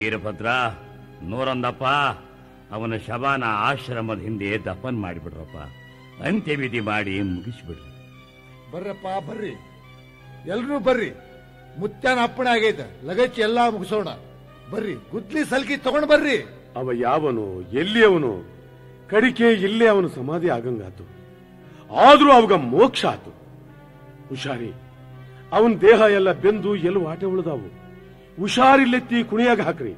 ವೀರಭದ್ರ ನೂರೊಂದಪ್ಪ ಅವನ ಶವನ ಆಶ್ರಮದ ಹಿಂದೆ ದಫನ್ ಮಾಡಿಬಿಡ್ರಪ್ಪ ಅಂತ್ಯವಿಧಿ ಮಾಡಿ ಮುಗಿಸ್ಬಿಡ್ರಿ ಬರ್ರಪ್ಪ ಬರ್ರಿ ಎಲ್ರೂ ಬರ್ರಿ ಮುತ್ಯಾನ ಅಪ್ಪಣೆ ಆಗೈತೆ ಲಗಚ್ಚಿ ಎಲ್ಲಾ ಮುಗಿಸೋಣ ಬರ್ರಿ ಗುದ್ಲಿ ಸಲ್ಕಿ ತಗೊಂಡ್ ಬರ್ರಿ ಅವ ಯಾವನು ಎಲ್ಲಿ ಅವನು ಕಡಿಕೆ ಇಲ್ಲೇ ಅವನು ಸಮಾಧಿ ಆಗಂಗಾತು ಆದ್ರೂ ಅವಾಗ ಮೋಕ್ಷ ಆತು ಹುಷಾರಿ ಅವನ್ ದೇಹ ಎಲ್ಲ ಬೆಂದು ಎಲ್ಲೂ ಆಟೆ ಉಳಿದಾವು ಹುಷಾರಿಲ್ಲೆತ್ತಿ ಕುಣಿಯಾಗ ಹಾಕ್ರಿ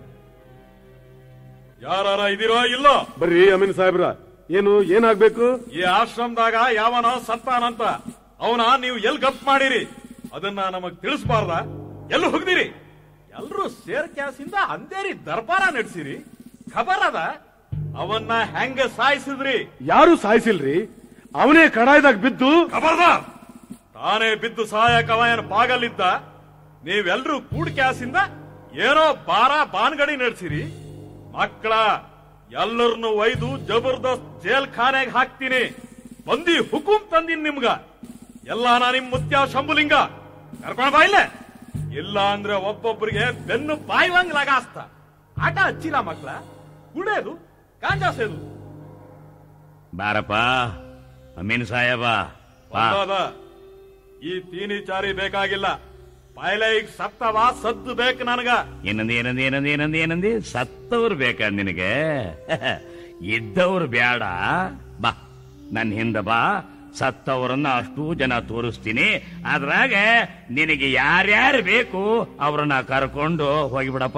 ಯಾರಾರ ಇದೀರೋ ಇಲ್ಲೋ ಬರ್ರಿ ಅಮೀನ್ ಸಾಹೇಬ್ರ ಏನು ಏನಾಗ್ಬೇಕು ಈ ಆಶ್ರಮದಾಗ ಯಾವನ ಸತ್ತಾನಂತ ಅವನ ನೀವು ಎಲ್ ಗಪ್ ಮಾಡಿರಿ ಅದನ್ನ ನಮಗ್ ತಿಳಿಸ್ಬಾರ್ದ ಎಲ್ಲಿ ಹೋಗ್ದಿರಿ ಎಲ್ರೂ ಸೇರ್ ಕ್ಯಾಸಿಂದ ಅಂದೇರಿ ದರ್ಬಾರ ನಡೆಸಿರಿ ಖಬರ್ ಅದ ಅವನ್ನ ಹೆಂಗ ಸಾಯಿಸಿದ್ರಿ ಯಾರು ಸಾಯಿಸಿಲ್ರಿ ಅವನೇ ಕಡಾಯ್ದಾಗ ಬಿದ್ದು ಖಬರ್ದ ತಾನೇ ಬಿದ್ದು ಸಹಾಯಕ ಅವನ ಬಾಗಲ್ಲಿದ್ದ ನೀವೆಲ್ರೂ ಕೂಡ್ ಕ್ಯಾಸಿಂದ ಏನೋ ಬಾರ ಬಾನ್ಗಡಿ ನಡೆಸಿರಿ ಮಕ್ಕಳ ಎಲ್ಲರನ್ನು ಒಯ್ದು ಜಬರ್ದಸ್ತ್ ಜೇಲ್ ಖಾನೆಗೆ ಹಾಕ್ತೀನಿ ಬಂದಿ ಹುಕುಂ ತಂದಿನ್ ನಿಮ್ಗ ಎಲ್ಲ ನಾ ನಿಮ್ ಮುತ್ಯ ಶಂಭುಲಿಂಗ ಕರ್ಕೊಂಡ್ ಬಾ ಇಲ್ಲೇ ಇಲ್ಲ ಅಂದ್ರೆ ಒಬ್ಬೊಬ್ಬರಿಗೆ ಬೆನ್ನು ಬಾಯ್ವಂಗ್ ಲಗಾಸ್ತ ಆಟ ಹಚ್ಚಿಲ್ಲ ಮಕ್ಕಳ ಕುಡಿಯೋದು ಗಾಂಜಾ ಸೇದು ಬಾರಪ್ಪ ಅಮೀನ್ ಸಾಹೇಬ ಬಾ ಬಂದಾದ ಈ ತೀನಿ ಚಾರಿ ಬೇಕಾಗಿಲ್ಲ ಪಾಯ್ಲೆ ಈಗ ಸತ್ತವ ಸದ್ದು ಬೇಕು ನನಗ ಏನಂದಿ ಏನಂದಿ ಏನಂದಿ ಏನಂದಿ ಏನಂದಿ ಸತ್ತವ್ರು ಬೇಕಾ ನಿನಗೆ ಇದ್ದವ್ರು ಬೇಡ ಬಾ ನನ್ನ ಹಿಂದ ಬಾ ಸತ್ತವರನ್ನ ಅಷ್ಟು ಜನ ತೋರಿಸ್ತೀನಿ ಅದ್ರಾಗ ನಿನಗೆ ಯಾರ್ಯಾರು ಬೇಕು ಅವ್ರನ್ನ ಕರ್ಕೊಂಡು ಹೋಗಿಬಿಡಪ್ಪ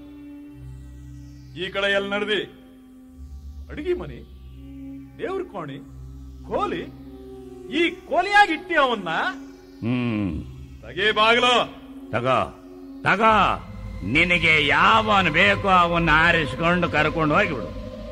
ಈ ಕಡೆ ಎಲ್ಲಿ ನಡೆದಿ ಅಡಿಗೆ ಮನಿ ದೇವ್ರ ಕೋಣಿ ಕೋಲಿ ಈ ಕೋಲಿಯಾಗಿ ಇಟ್ಟಿ ಅವನ್ನ ಹ್ಮ್ ತಗೇ ಬಾಗ್ಲು ತಗೋ ತಗೋ ನಿನಗೆ ಯಾವನ್ ಬೇಕೋ ಅವನ್ನ ಆರಿಸ್ಕೊಂಡು ಕರ್ಕೊಂಡು ಹೋಗಿಬಿಡು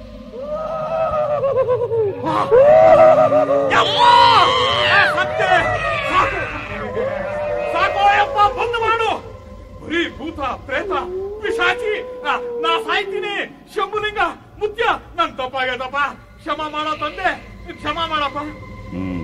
ಯಪ್ಪ! ಆ, ಸತ್ತೆ! ಸಾಕು! ಸಾಕು ಯಪ್ಪ ಬಂದ್ ಮಾಡು ಬರೀ ಭೂತ ಪ್ರೇತ ಪಿಶಾಚಿ ಆ, ನಾ ಸಾಯ್ತೀನಿ ಶಂಭುಲಿಂಗ ಮುತ್ಯ ನನ್ ತಪ್ಪಾಗ್ಯದಪ್ಪ ಕ್ಷಮ ಮಾಡೋ ತಂದೆ ಕ್ಷಮ ಮಾಡಪ್ಪ ಹ್ಮ್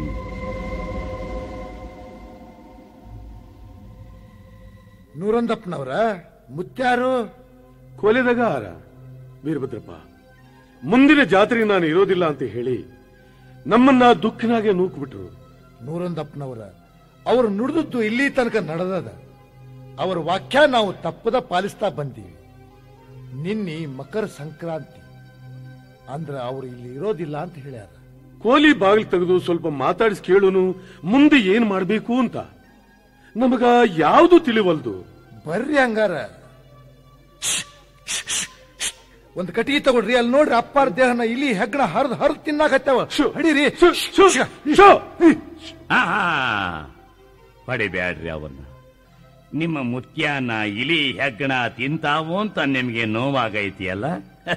ನೂರೊಂದಪ್ಪನವ್ರ ಮುತ್ಯಾರು ಕೊಲೆದಾಗ ಆರ ವೀರಭದ್ರಪ್ಪ ಮುಂದಿನ ಜಾತ್ರೆ ನಾನು ಇರೋದಿಲ್ಲ ಅಂತ ಹೇಳಿ ನಮ್ಮನ್ನ ದುಃಖನಾಗೆ ನೂಕ್ಬಿಟ್ರು ನೂರೊಂದಪ್ಪನವ್ರ ಅವ್ರು ನುಡಿದದ್ದು ಇಲ್ಲಿ ತನಕ ನಡೆದದ ಅವ್ರ ವಾಕ್ಯ ನಾವು ತಪ್ಪದ ಪಾಲಿಸ್ತಾ ಬಂದೀವಿ ನಿನ್ನೆ ಮಕರ ಸಂಕ್ರಾಂತಿ ಅಂದ್ರ ಅವ್ರು ಇಲ್ಲಿ ಇರೋದಿಲ್ಲ ಅಂತ ಹೇಳ್ಯಾರ ಕೋಲಿ ಬಾಗಿಲು ತೆಗೆದು ಸ್ವಲ್ಪ ಮಾತಾಡಿಸಿ ಕೇಳುನು ಮುಂದೆ ಏನ್ ಮಾಡ್ಬೇಕು ಅಂತ ನಮಗ ಯಾವುದು ತಿಳಿವಲ್ದು ಬರ್ರಿ ಹಂಗಾರ ಒಂದ್ ಕಟ್ಟಿಗೆ ತಗೊಳ್ರಿ ಅಲ್ಲಿ ನೋಡ್ರಿ ಅಪ್ಪಾರ ದೇಹನ ಇಲ್ಲಿ ಹೆಗ್ಗಣ ಹರಿದ್ ಹರಿದ್ ತಿನ್ನಾಕತ್ತವ ಶು. ಹಡೀರಿ ಶು, ಶು, ಶು. ಆಹಾ ಹೊಡಿಬ್ಯಾಡ್ರಿ ಅವನ್ನ ನಿಮ್ಮ ಮುತ್ಯಾನ ಇಲಿ ಹೆಗ್ಗಣ ತಿಂತಾವು ಅಂತ ನಿಮ್ಗೆ ನೋವಾಗೈತಿಯಲ್ಲ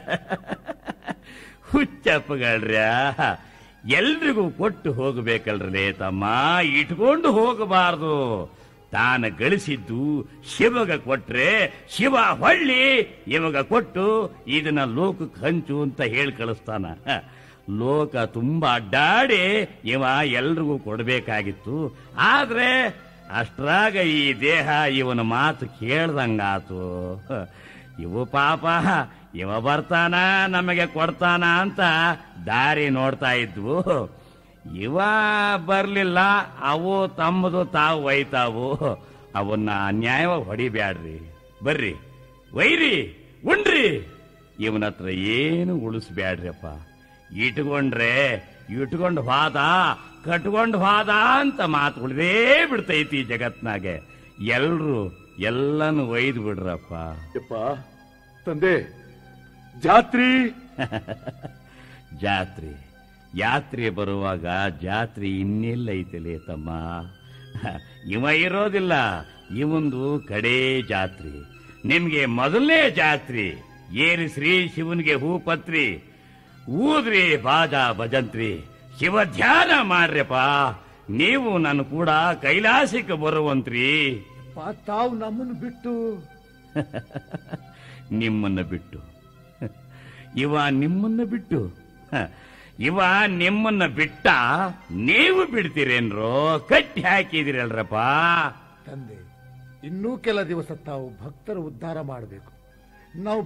ಹುಚ್ಚಪ್ಪಗಳ್ರ್ಯ ಎಲ್ರಿಗೂ ಕೊಟ್ಟು ಹೋಗಬೇಕಲ್ರೇ ತಮ್ಮ ಇಟ್ಕೊಂಡು ಹೋಗಬಾರದು ತಾನು ಗಳಿಸಿದ್ದು ಶಿವಗ ಕೊಟ್ರೆ ಶಿವ ಹೊಳ್ಳಿ ಇವಾಗ ಕೊಟ್ಟು ಇದನ್ನ ಲೋಕಕ್ಕೆ ಹಂಚು ಅಂತ ಹೇಳಿ ಕಳಿಸ್ತಾನ ಲೋಕ ತುಂಬಾ ಅಡ್ಡಾಡಿ ಇವ ಎಲ್ರಿಗೂ ಕೊಡಬೇಕಾಗಿತ್ತು ಆದ್ರೆ ಅಷ್ಟ್ರಾಗ ಈ ದೇಹ ಇವನ ಮಾತು ಕೇಳ್ದಂಗಾತು ಇವು ಪಾಪ ಇವ ಬರ್ತಾನ ನಮಗೆ ಕೊಡ್ತಾನ ಅಂತ ದಾರಿ ನೋಡ್ತಾ ಇದ್ವು ಇವ ಬರ್ಲಿಲ್ಲ ಅವು ತಮ್ಮದು ತಾವು ಒಯ್ತಾವು ಅವನ್ನ ಅನ್ಯಾಯವಾಗಿ ಹೊಡಿಬ್ಯಾಡ್ರಿ ಬರ್ರಿ ಒಯ್ರಿ ಉಣ್ರಿ ಇವನ ಹತ್ರ ಏನು ಉಳಿಸ್ಬ್ಯಾಡ್ರಪ್ಪ ಇಟ್ಕೊಂಡ್ರೆ ಇಟ್ಕೊಂಡು ಹೋದ ಕಟ್ಕೊಂಡು ಹೋದ ಅಂತ ಮಾತು ಉಳಿದೇ ಬಿಡ್ತೈತಿ ಜಗತ್ನಾಗೆ ಎಲ್ರು ಎಲ್ಲನೂ ಒಯ್ದು ಬಿಡ್ರಪ್ಪ ಯಪ್ಪ ತಂದೆ ಜಾತ್ರಿ ಜಾತ್ರೆ ಯಾತ್ರೆ ಬರುವಾಗ ಜಾತ್ರೆ ಇನ್ನೆಲ್ಲ ಐತಲೇ ತಮ್ಮ ಇವ ಇರೋದಿಲ್ಲ ಇವಂದು ಕಡೇ ಜಾತ್ರೆ ನಿಮ್ಗೆ ಮೊದಲನೇ ಜಾತ್ರೆ ಏರಿಸ್ರಿ ಶಿವನಿಗೆ ಹೂಪತ್ರಿ ಊದ್ರಿ ಬಾಜ ಭಜಂತ್ರಿ ಶಿವ ಧ್ಯಾನ ಮಾಡ್ರಪ್ಪ ನೀವು ನನ್ನ ಕೂಡ ಕೈಲಾಸಕ್ಕೆ ಬರುವಂತ್ರಿ ಪಾ, ತಾವು ನಮ್ಮನ್ನು ಬಿಟ್ಟು ನಿಮ್ಮನ್ನ ಬಿಟ್ಟು ಇವ ನಿಮ್ಮನ್ನ ಬಿಟ್ಟು ಹ, ಇವ ನಿಮ್ಮನ್ನ ಬಿಟ್ಟ ನೀವು ಬಿಡ್ತೀರೇನ್ರೋ ಕಟ್ಟಿ ಹಾಕಿದಿರಲ್ರಪ್ಪ ತಂದೆ ಇನ್ನೂ ಕೆಲ ದಿವಸ ತಾವು ಭಕ್ತರ ಉದ್ಧಾರ ಮಾಡಬೇಕು ನಾವು